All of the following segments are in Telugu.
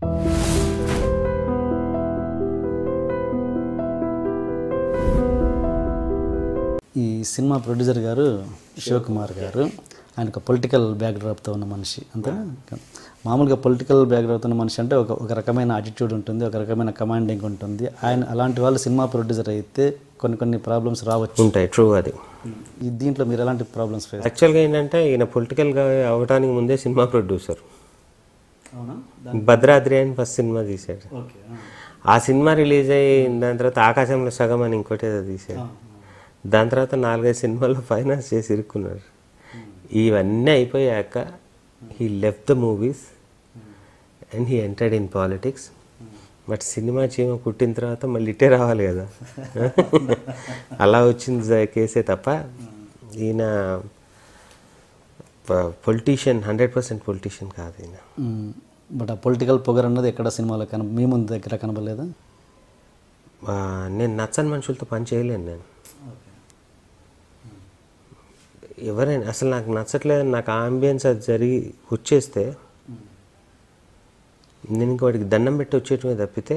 ఈ సినిమా ప్రొడ్యూసర్ గారు శివకుమార్ గారు ఆయన ఒక పొలిటికల్ బ్యాక్డ్రాప్తో ఉన్న మనిషి అంతేనా మామూలుగా పొలిటికల్ బ్యాక్డ్రాప్తో ఉన్న మనిషి అంటే ఒక ఒక రకమైన యాటిట్యూడ్ ఉంటుంది ఒక రకమైన కమాండింగ్ ఉంటుంది ఆయన అలాంటి వాళ్ళు సినిమా ప్రొడ్యూసర్ అయితే కొన్ని కొన్ని ప్రాబ్లమ్స్ రావచ్చు ఉంటాయి ట్రూ అది ఈ దీంట్లో మీరు ఎలాంటి ప్రాబ్లమ్స్ ఫేస్ యాక్చువల్గా ఏంటంటే ఈయన పొలిటికల్గా అవడానికి ముందే సినిమా ప్రొడ్యూసర్ అవునా భద్రాద్రి అని ఫస్ట్ సినిమా తీశాడు ఓకే ఆ సినిమా రిలీజ్ అయ్యి దాని తర్వాత ఆకాశంలో సగం అని ఇంకోటి ఏదో తీశాడు దాని తర్వాత నాలుగైదు సినిమాల్లో ఫైనాన్స్ చేసి ఇరుక్కున్నారు ఇవన్నీ అయిపోయాక he left the movies and he entered in politics but సినిమా చీమ పుట్టిన తర్వాత మళ్ళీ ఇట్టే రావాలి కదా అలా వచ్చింది జ- కేసే తప్ప ఈయన పొలిటీషియన్ హండ్రెడ్ పర్సెంట్ పొలిటీషియన్ కాదు ఈయన బట్ ఆ పొలిటికల్ పొగర్ అన్నది ఎక్కడ సినిమాలో కన మీ ముందు దగ్గర కనబడలేదా ఆ, నేను నచ్చని మనుషులతో పని చేయలేను నేను ఎవరైనా అసలు నాకు నచ్చట్లేదు నాకు ఆంబియన్స్ అది జరిగి వచ్చేస్తే నేను ఇంక వాడికి దండం పెట్టి వచ్చేటమే తప్పితే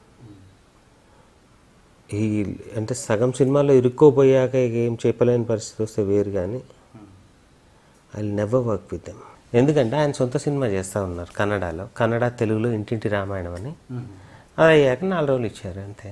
ఈ అంటే సగం సినిమాలో ఇరుక్కోపోయాక ఇక ఏం చెప్పలేని పరిస్థితి వస్తే వేరు కానీ I never work with them ఎందుకంటే ఆయన సొంత సినిమా చేస్తూ ఉన్నారు కన్నడలో కన్నడ తెలుగులో ఇంటింటి రామాయణం అని అది అయ్యాక నాలుగు రోజులు ఇచ్చారు అంతే